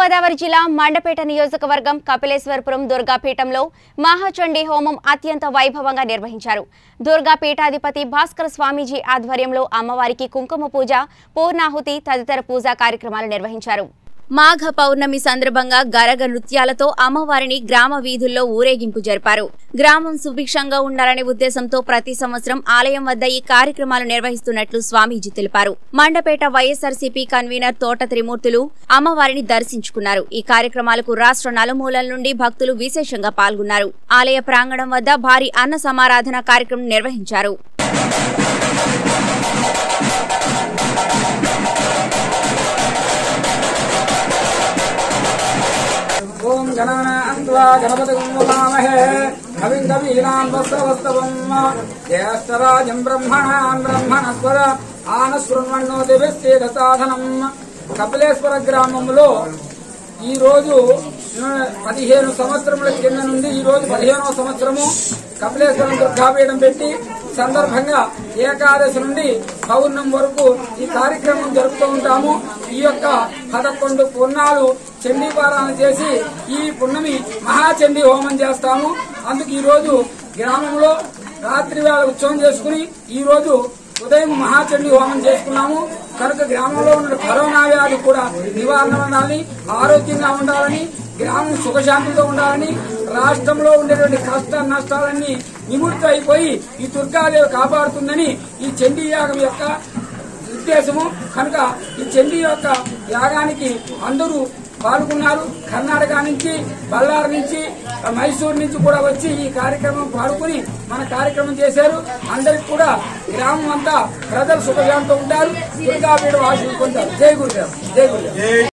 తూర్పుగోదావరి జిల్లా మండపేట నియోజకవర్గం కపిలేశ్వరపురం దుర్గాపీఠంలో మహాచండీ హోమం అత్యంత వైభవంగా నిర్వహించారు దుర్గాపీఠాధిపతి భాస్కర స్వామీజీ ఆధ్వర్యంలో అమ్మవారికి కుంకుమ పూజ పూర్ణాహుతి తదితర పూజా కార్యక్రమాలు నిర్వహించారు మాఘ పౌర్ణమి సందర్భంగా గరగ నృత్యాలతో అమ్మవారిని గ్రామ వీధుల్లో ఊరేగింపు జరిపారు గ్రామం సుభిక్షంగా ఉండాలనే ఉద్దేశంతో ప్రతి సంవత్సరం ఆలయం వద్ద ఈ కార్యక్రమాలు నిర్వహిస్తున్నట్లు స్వామీజీ తెలిపారు మండపేట వైఎస్ఆర్సీపీ కన్వీనర్ తోట త్రిమూర్తులు అమ్మవారిని దర్శించుకున్నారు ఈ కార్యక్రమాలకు రాష్ట్ర నలుమూలల నుండి భక్తులు విశేషంగా పాల్గొన్నారు ఆలయ ప్రాంగణం వద్ద భారీ అన్న సమారాధన కార్యక్రమం నిర్వహించారు ఓం గణానాన్వా గణపతి ఉమామహే కవిం కవీనాం వస్త్రవస్తవం జ్యేష్ఠరాజం బ్రహ్మణాన్ బ్రహ్మణస్వర ఆనశృణ్వన్నో దివ్యస్థేత సాధనం కపిలేశ్వర గ్రామంలో ఈ రోజు ఆ, పదిహేను సంవత్సరముల కింద నుండి ఈ రోజు పదిహేనవ సంవత్సరము కపిలేశ్వరం దుర్గాపీఠం పెట్టి సందర్భంగా ఏకాదశి నుండి పౌర్ణం వరకు ఈ కార్యక్రమం జరుపుతూ ఉంటాము ఈ యొక్క పదకొండు పున్నాలు చండీ పారాయణ చేసి ఈ పున్నమి మహాచండీ హోమం చేస్తాము అందుకు ఈ రోజు గ్రామంలో రాత్రి వేళ ఉత్సవం చేసుకుని ఈ రోజు ఉదయం మహాచండీ హోమం చేసుకున్నాము కనుక గ్రామంలో ఉన్న కరోనా వ్యాధి కూడా నివారణ ఉండాలని ఆరోగ్యంగా ఉండాలని గ్రామం సుఖశాంతితో ఉండాలని రాష్ట్రంలో ఉండేటువంటి కష్ట నష్టాలన్నీ నిముర్తి అయిపోయి ఈ దుర్గాదేవి కాపాడుతుందని ఈ చండీ యాగం యొక్క ఉద్దేశము కనుక ఈ చండీ యొక్క యాగానికి అందరూ పాల్గొన్నారు కర్ణాటక నుంచి బళ్ళారి నుంచి మైసూరు నుంచి కూడా వచ్చి ఈ కార్యక్రమం పాల్గొని మన కార్యక్రమం చేశారు అందరికి కూడా గ్రామం అంతా ప్రజలు సుఖశాంతితో ఉంటారు దుర్గాపీఠ ఆశలు పొందారు జై గురుదేవ్ జై గురుదేవ్